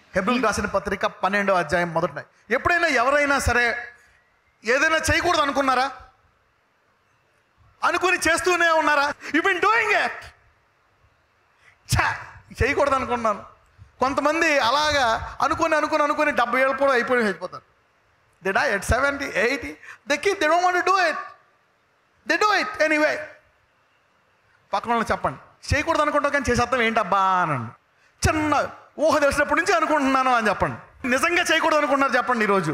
హెబ్రిల్ రాసిన పత్రిక పన్నెండో అధ్యాయం మొదట ఎప్పుడైనా ఎవరైనా సరే ఏదైనా చేయకూడదు అనుకున్నారా అనుకుని చేస్తూనే ఉన్నారా యు బిన్ డూయింగ్ ఇట్ ఛా చేయకూడదు అనుకున్నాను కొంతమంది అలాగా అనుకుని అనుకుని అనుకుని డెబ్బై ఏళ్ళు కూడా అయిపోయి అయిపోతారు they die at seventy eighty they keep they don't want do it they do it anyway పక్కన వాళ్ళని చెప్పండి చేయకూడదు అనుకుంటాం కానీ చేసేస్తాం ఏంటబ్బా అనండి చిన్న ఊహ తెలిసినప్పటి నుంచి అనుకుంటున్నాను అని చెప్పండి నిజంగా చేయకూడదు అనుకుంటున్నారు చెప్పండి ఈరోజు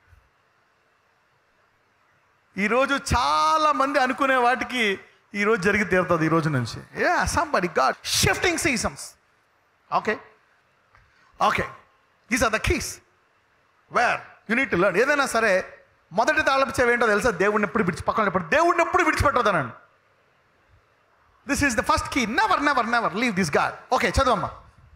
ఈరోజు చాలా మంది అనుకునే వాటికి ఈరోజు జరిగి తీరుతుంది ఈ రోజు నుంచి ఏ somebody God shifting seasons okay okay these are the keys where you need to learn ఏదైనా సరే మొదటి తాళపు చెవి ఏంటో తెలుసా దేవుడిని ఎప్పుడు విడిచి పక్కన ఎప్పుడు దేవుడిని ఎప్పుడు విడిచిపెట్టదనండి this is the first key never never never leave this God okay చదవమ్మా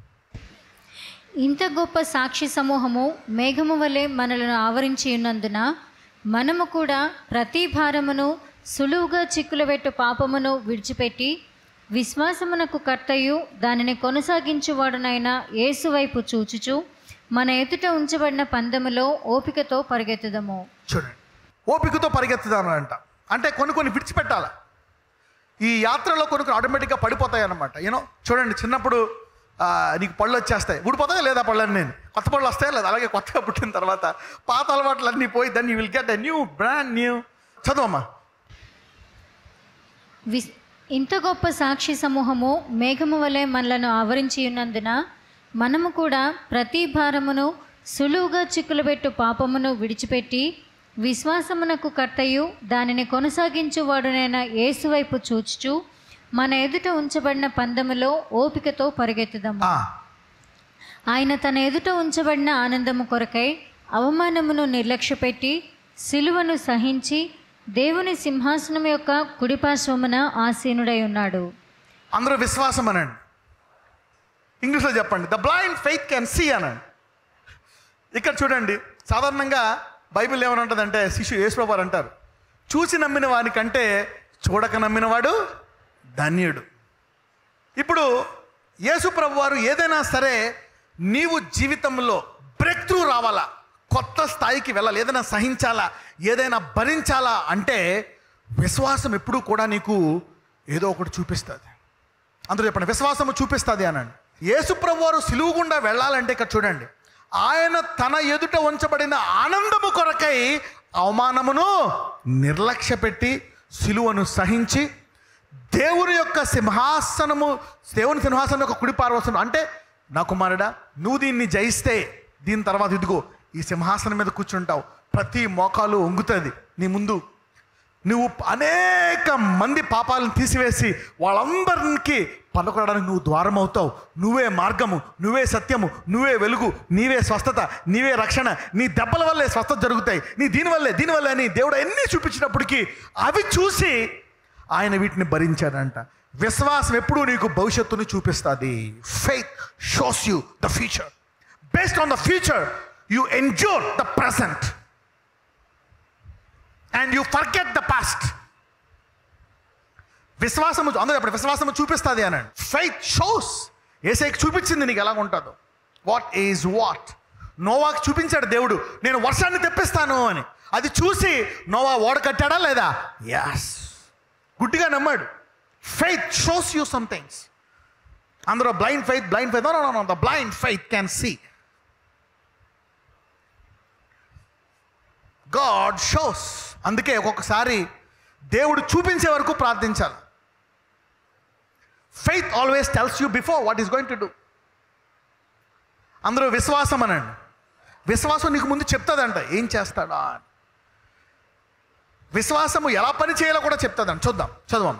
ఇంత గొప్ప సాక్షి సమూహము మేఘము వలె మనలను ఆవరించి ఉన్నందున మనము కూడా ప్రతి భారమును సులువుగా చిక్కులబెట్టు పాపమును విడిచిపెట్టి విశ్వాసమునకు కర్తయు దానిని కొనసాగించువాడునైన యేసు వైపు చూచుచు మన ఎదుట ఉంచబడిన పందెములో ఓపికతో పరిగెత్తుదము చూడండి ఓపికతో పరిగెత్తుదాను అంట అంటే కొన్ని కొన్ని విడిచిపెట్టాల ఈ యాత్రలో కొన్ని కొన్ని ఆటోమేటిక్గా పడిపోతాయి అన్నమాట యూనో చూడండి చిన్నప్పుడు ఆ, నీకు పళ్ళు వచ్చేస్తాయి ఊడిపోతాయి లేదా పళ్ళని నేను కొత్త పళ్ళు వస్తాయి లేదా అలాగే కొత్తగా పుట్టిన తర్వాత పాత అలవాట్లు అన్నీ పోయి then you will get a new brand new చదవమ్మా విస్ ఇంత గొప్ప సాక్షి సమూహము మేఘము వలె మనలను ఆవరించి ఉన్నందున మనము కూడా ప్రతి భారమును సులువుగా చిక్కులబెట్టు పాపమును విడిచిపెట్టి విశ్వాసమునకు కర్తయు దానిని కొనసాగించువాడునైన యేసు వైపు చూచుచు మన ఎదుట ఉంచబడిన పందములో ఓపికతో పరిగెత్తుదాము ఆ, ఆయన తన ఎదుట ఉంచబడిన ఆనందము కొరకై అవమానమును నిర్లక్ష్యపెట్టి సిలువను సహించి దేవుని సింహాసనం యొక్క కుడిపార్శ్వమున ఆసీనుడై ఉన్నాడు అందరూ విశ్వాసం అనండి ఇంగ్లీష్లో చెప్పండి the blind faith can see అనండి ఇక్కడ చూడండి సాధారణంగా బైబిల్ ఏమనంటుందంటే శిశు యేసుప్రభు అంటారు చూసి నమ్మిన వానికంటే చూడక నమ్మినవాడు ధన్యుడు ఇప్పుడు యేసుప్రభు వారు ఏదైనా సరే నీవు జీవితంలో బ్రేక్ త్రూ రావాలా కొత్త స్థాయికి వెళ్ళాలి ఏదైనా సహించాలా ఏదైనా భరించాలా అంటే విశ్వాసం ఎప్పుడూ కూడా నీకు ఏదో ఒకటి చూపిస్తుంది అందరూ చెప్పండి విశ్వాసము చూపిస్తుంది అనండి యేసుప్రభు వారు సిలువు గుండా వెళ్ళాలంటే ఇక్కడ చూడండి ఆయన తన ఎదుట ఉంచబడిన ఆనందము కొరకై అవమానమును నిర్లక్ష్య పెట్టి సిలువను సహించి దేవుని యొక్క సింహాసనము దేవుని సింహాసనం యొక్క కుడి పార్వసనం అంటే నా కుమారుడా నువ్వు దీన్ని జయిస్తే దీని తర్వాత ఇదిగో ఈ సింహాసనం మీద కూర్చుంటావు ప్రతి మోకాలు వంగుతుంది నీ ముందు నువ్వు అనేక మంది పాపాలను తీసివేసి వాళ్ళందరికి పలుకోవడానికి నువ్వు ద్వారం అవుతావు నువ్వే మార్గము నువ్వే సత్యము నువ్వే వెలుగు నీవే స్వస్థత నీవే రక్షణ నీ దెబ్బల వల్లే స్వస్థత జరుగుతాయి నీ దీనివల్లే దీనివల్లే అని దేవుడు ఎన్ని చూపించినప్పటికీ అవి చూసి ఆయన వీటిని భరించాడంట విశ్వాసం ఎప్పుడూ నీకు భవిష్యత్తుని చూపిస్తుంది faith shows you the future based on the future you enjoy the present and you forget the past విశ్వాసము అందరూ చెప్పండి విశ్వాసము చూపిస్తుంది అనండి ఫైత్ షోస్ ఏసైకి చూపించింది నీకు ఎలా ఉంటుందో వాట్ ఈజ్ వాట్ నోవాకి చూపించాడు దేవుడు నేను వర్షాన్ని తెప్పిస్తాను అని అది చూసి నోవా ఓడ కట్టాడా లేదా యాస్ గుడ్డిగా నమ్మాడు faith shows you some things అందరూ blind faith blind faith the blind faith can see God shows అందుకే ఒక్కొక్కసారి దేవుడు చూపించే వరకు ప్రార్థించాలి faith always tells you before what is going to do అందరూ విశ్వాసం అనండి విశ్వాసం నీకు ముందు చెప్తుందంట ఏం చేస్తాడా అని విశ్వాసము ఎలా పని చేయాలో కూడా చెప్తుందంట చూద్దాం చదవం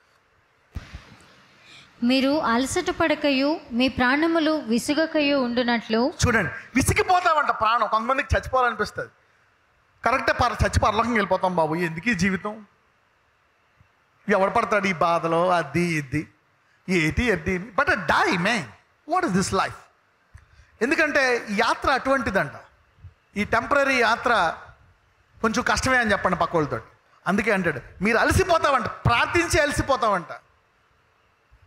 మీరు అలసట పడకయు మీ ప్రాణములు విసుగకయు ఉండునట్లు చూడండి విసిగిపోతామంట ప్రాణం కొంతమందికి చచ్చిపోవాలనిపిస్తుంది కరెక్టే పర చచ్చి పరలోకం వెళ్ళిపోతాం బాబు ఎందుకు ఈ జీవితం ఎవడు పడతాడు ఈ బాధలో అది ఇది ఏటి ఎద్ది but die may what is this life ఎందుకంటే ఈ యాత్ర అటువంటిదంట ఈ టెంపరీ యాత్ర కొంచెం కష్టమే అని చెప్పండి పక్క వాళ్ళతో అందుకే అంటాడు మీరు అలసిపోతామంట ప్రార్థించి అలసిపోతామంట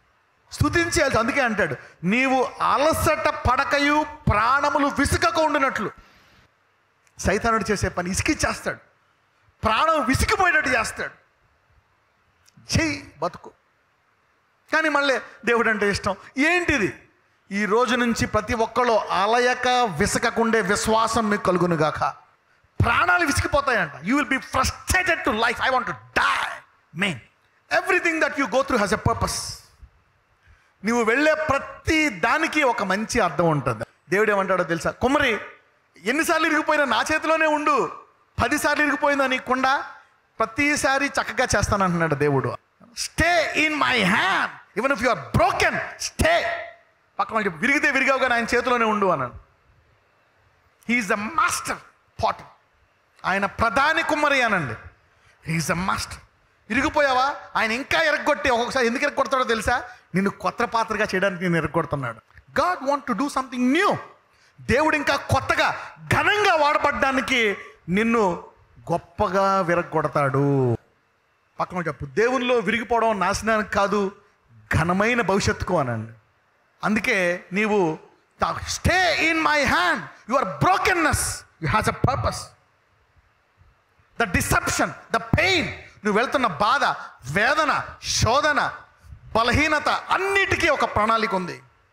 స్తుతించేయాల్సి అందుకే అంటాడు నీవు అలసట పడకయు ప్రాణములు విసుకక ఉండినట్లు సైతానుడు చేసే పని ఇసికిచ్చేస్తాడు ప్రాణం విసిగిపోయేటట్టు చేస్తాడు చెయ్యి బతుకు కానీ మళ్ళీ దేవుడు అంటే ఇష్టం ఏంటిది ఈ రోజు నుంచి ప్రతి ఒక్కళ్ళు అలయక విసకకుండే విశ్వాసం మీకు కలుగునుగాక ప్రాణాలు విసిగిపోతాయంట you will be frustrated to life I want to die main everything that you go through has a purpose నువ్వు వెళ్ళే ప్రతి దానికి ఒక మంచి అర్థం ఉంటుంది దేవుడు ఏమంటాడో తెలుసా కుమ్మరి ఎన్నిసార్లు ఇరిగిపోయినా నా చేతిలోనే ఉండు పదిసార్లు ఇరిగిపోయిందా నీకుండా ప్రతిసారి చక్కగా చేస్తానంటున్నాడు దేవుడు stay in my hand even if you are broken stay పక్కన వాళ్ళు చెప్పు విరిగితే విరిగావు కానీ ఆయన చేతిలోనే ఉండు అన్నాడు హీఈస్ ద మాస్టర్ పాట్ ఆయన ప్రధాని కుమ్మరి అనండి హీఈస్ ద మాస్టర్ ఇరిగిపోయావా ఆయన ఇంకా ఎరగొట్టి ఒక్కొక్కసారి ఎందుకు ఎరగొడతాడో తెలుసా నిన్ను కొత్త పాత్రగా చేయడానికి నేను ఎరగొడుతున్నాడు God want to do something new దేవుడు ఇంకా కొత్తగా ఘనంగా వాడబడ్డానికి నిన్ను గొప్పగా విరగొడతాడు పక్కన చెప్పు దేవునిలో విరిగిపోవడం నాశనానికి కాదు ఘనమైన భవిష్యత్తుకు అనండి అందుకే నీవు stay in my hand your brokenness you has a purpose the deception the pain నువ్వు వెళ్తున్న బాధ వేదన శోధన బలహీనత అన్నిటికీ ఒక ప్రణాళిక ఉంది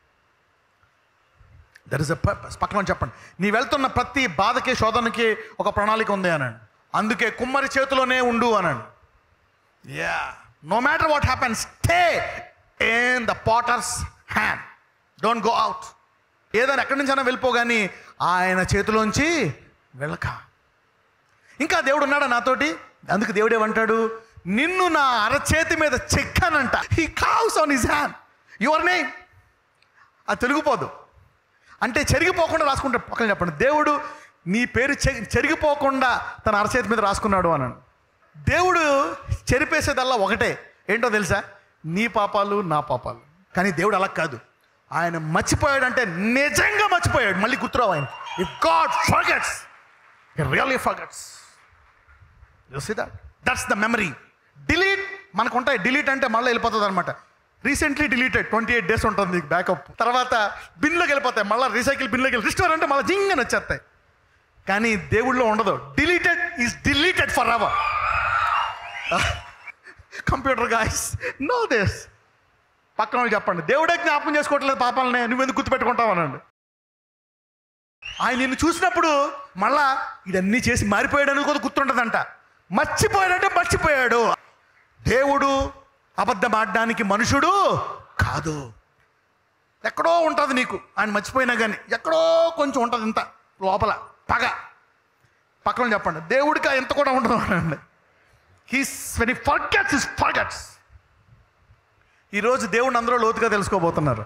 దర్ ఇస్ అ పర్పస్ పక్కన చెప్పండి నీ వెళ్తున్న ప్రతి బాధకి శోధనకి ఒక ప్రణాళిక ఉంది అనండి అందుకే కుమ్మరి చేతిలోనే ఉండు అనండి yeah no matter what happen stay in the potter's hand don't go out ఏదైనా ఎక్కడి నుంచైనా వెళ్ళిపోగాని ఆయన చేతిలోంచి వెళ్ళక ఇంకా దేవుడు ఉన్నాడా నాతోటి అందుకు దేవుడు ఏమంటాడు నిన్ను నా అరచేతి మీద చెక్కానంట he carves on his hand your name అది తెలుగుపోదు అంటే చెరిగిపోకుండా రాసుకుంటాడు పక్కన చెప్పండి దేవుడు నీ పేరు చె- చెరిగిపోకుండా తన అరచేతి మీద రాసుకున్నాడు అన్నాడు దేవుడు చెరిపేసేదల్లా ఒకటే ఏంటో తెలుసా నీ పాపాలు నా పాపాలు కానీ దేవుడు అలా కాదు ఆయన మర్చిపోయాడంటే నిజంగా మర్చిపోయాడు మళ్ళీ గుర్తురావు ఆయన if God forgets really forgets you see that that's the memory delete మనకు ఉంటాయి డిలీట్ అంటే మళ్ళీ వెళ్ళిపోతుంది అనమాట recently deleted twenty eight days ఉంటుంది బ్యాకప్ తర్వాత బిన్లోకి వెళ్ళిపోతాయి మళ్ళీ రీసైకిల్ బిన్లోకి వెళ్ళి రిస్టోర్ అంటే మళ్ళీ జింగని వచ్చేస్తాయి కానీ దేవుళ్ళో ఉండదు deleted is deleted for our computer guys no this పక్కన వాళ్ళు చెప్పండి దేవుడే జ్ఞాపకం చేసుకోవట్లేదు పాపాలనే నువ్వెందుకు గుర్తుపెట్టుకుంటావు అనండి ఆయన నిన్ను చూసినప్పుడు మళ్ళా ఇదన్నీ చేసి మారిపోయాడని కూడా గుర్తుండదంట మర్చిపోయాడంటే మర్చిపోయాడు దేవుడు అబద్ధం ఆడడానికి మనుషుడు కాదు ఎక్కడో ఉంటుంది నీకు ఆయన మర్చిపోయినా కానీ ఎక్కడో కొంచెం ఉంటుంది ఇంత లోపల పగ పక్కన చెప్పండి దేవుడికి ఎంత కూడా ఉండదు అనండి he's when he forgets is forgets ఈరోజు దేవుడిని అందరూ లోతుగా తెలుసుకోబోతున్నారు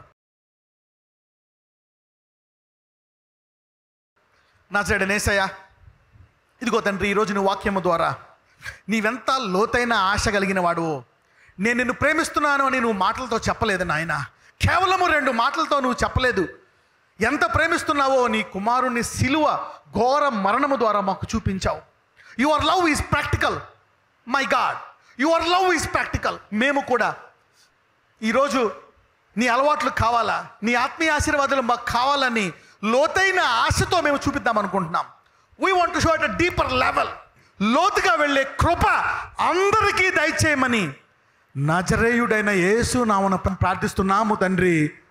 నా సైడ్ నేసయ్యా ఇదిగో తండ్రి ఈరోజు నీ వాక్యము ద్వారా నీవెంత లోతైన ఆశ కలిగిన వాడువో నేను నిన్ను ప్రేమిస్తున్నాను అని నువ్వు మాటలతో చెప్పలేదు నాయన కేవలము రెండు మాటలతో నువ్వు చెప్పలేదు ఎంత ప్రేమిస్తున్నావో నీ కుమారుని సిలువ ఘోర మరణము ద్వారా మాకు చూపించావు your love is practical my God your love is practical మేము కూడా ఈరోజు నీ అలవాట్లు కావాలా నీ ఆత్మీయ ఆశీర్వాదాలు మాకు కావాలని లోతైన ఆశతో మేము చూపిద్దాం అనుకుంటున్నాం we want to show at deeper level లోతుగా వెళ్ళే కృప అందరికీ దయచేయమని నజరేయుడైన యేసు నామన ప్రార్థిస్తున్నాము తండ్రి